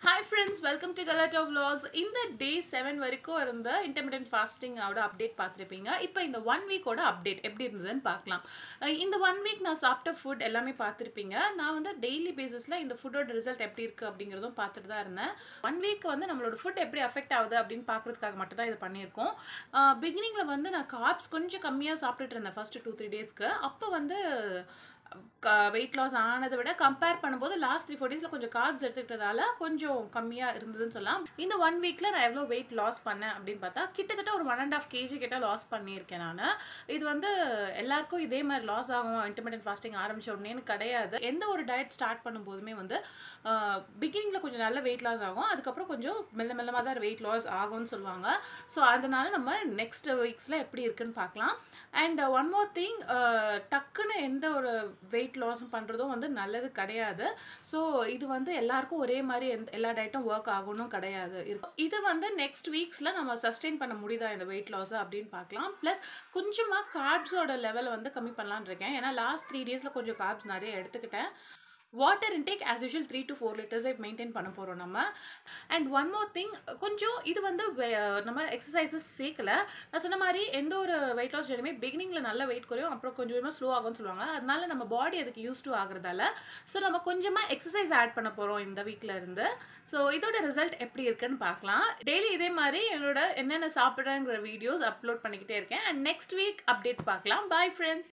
hi friends welcome to கலாட்டோ vlogs இந்த டே seven வரைக்கும் இருந்த இன்டர்மீடியன்ட் ஃபாஸ்டிங்கோட அப்டேட் பார்த்துருப்பீங்க இப்போ இந்த ஒன் வீக்கோட அப்டேட் எப்படி இருந்ததுன்னு பார்க்கலாம் அஹ் இந்த ஒன் வீக் நான் சாப்பிட்ட ஃபுட் எல்லாமே பார்த்துருப்பீங்க நான் வந்து டெய்லி பேசிஸில் இந்த ஃபுட்டோட ரிசல்ட் எப்படி இருக்குது அப்படிங்கிறதும் பார்த்துட்டு தான் இருந்தேன் ஒன் வீக் வந்து நம்மளோட ஃபுட் எப்படி அஃபெக்ட் ஆகுது அப்படின்னு பார்க்குறதுக்காக மட்டும் தான் இது பண்ணியிருக்கோம் பிகினிங்கில் வந்து நான் கார்ப்ஸ் கொஞ்சம் கம்மியாக சாப்பிட்டுட்டு இருந்தேன் ஃபஸ்ட்டு டூ த்ரீ டேஸ்க்கு அப்போ வந்து வெயிட் லாஸ் ஆனதை விட கம்பேர் பண்ணும்போது லாஸ்ட் த்ரீ ஃபோர் டேஸில் கொஞ்சம் கார்ப்ஸ் எடுத்துக்கிட்டதால கொஞ்சம் கம்மியாக இருந்ததுன்னு சொல்லலாம் இந்த ஒன் வீக்கில் நான் எவ்வளோ வெயிட் லாஸ் பண்ணேன் அப்படின்னு பார்த்தா கிட்டத்தட்ட ஒரு ஒன் அண்ட் ஆஃப் கேஜி கிட்ட லாஸ் பண்ணியிருக்கேன் நான் இது வந்து எல்லாருக்கும் இதே மாதிரி லாஸ் ஆகும் இன்டர்மீடியன்ட் ஃபாஸ்டிங் ஆரம்பிச்ச உடனேன்னு கிடையாது எந்த ஒரு டயட் ஸ்டார்ட் பண்ணும்போதுமே வந்து பிகினிங்கில் கொஞ்சம் நல்ல வெயிட் லாஸ் ஆகும் அதுக்கப்புறம் கொஞ்சம் மெல்ல மெல்லமாக தான் வெயிட் லாஸ் ஆகும்னு சொல்லுவாங்க ஸோ அதனால நம்ம நெக்ஸ்ட் வீக்ஸில் எப்படி இருக்குன்னு பார்க்கலாம் அண்ட் ஒன் மோர் திங் டக்குன்னு எந்த ஒரு வெயிட் லாஸும் பண்ணுறதும் வந்து நல்லது கிடையாது ஸோ இது வந்து எல்லாருக்கும் ஒரே மாதிரி எந்த எல்லா டயட்டும் ஒர்க் ஆகணும் கிடையாது இருக்கும் இது வந்து நெக்ஸ்ட் வீக்ஸில் நம்ம சஸ்டெயின் பண்ண முடியுதா இந்த வெயிட் லாஸை அப்படின்னு பார்க்கலாம் ப்ளஸ் கொஞ்சமாக கார்ப்ஸோட லெவலை வந்து கம்மி பண்ணலான்னு இருக்கேன் ஏன்னா லாஸ்ட் த்ரீ டேஸில் கொஞ்சம் கார்ப்ஸ் நிறைய எடுத்துக்கிட்டேன் water intake as usual three to four லிட்டர்ஸை மெயின்டைன் பண்ண போகிறோம் நம்ம அண்ட் ஒன் மோர் திங் கொஞ்சம் இது வந்து வே- நம்ம எக்ஸசைசஸ் சேர்க்கல நான் சொன்ன மாதிரி எந்த ஒரு வெயிட் லாஸ் ஜெர்னியுமே பிகினிங்கில் நல்ல வெயிட் குறையும் அப்புறம் கொஞ்சம் கொஞ்சமாக ஸ்லோ ஆகும்னு சொல்லுவாங்க அதனால நம்ம பாடி அதுக்கு யூஸ் டு ஆகுறதால ஸோ நம்ம கொஞ்சமாக எக்ஸசைஸ் ஆட் பண்ண போகிறோம் இந்த வீக்கில் இருந்து ஸோ இதோட ரிசல்ட் எப்படி இருக்குன்னு பார்க்கலாம் டெய்லி இதே மாதிரி என்னோட என்னென்ன சாப்பிட்றேங்கிற வீடியோஸ் அப்லோட் பண்ணிக்கிட்டே இருக்கேன் அண்ட் நெக்ஸ்ட் வீக் அப்டேட் பார்க்கலாம் பாய் ஃப்ரெண்ட்ஸ்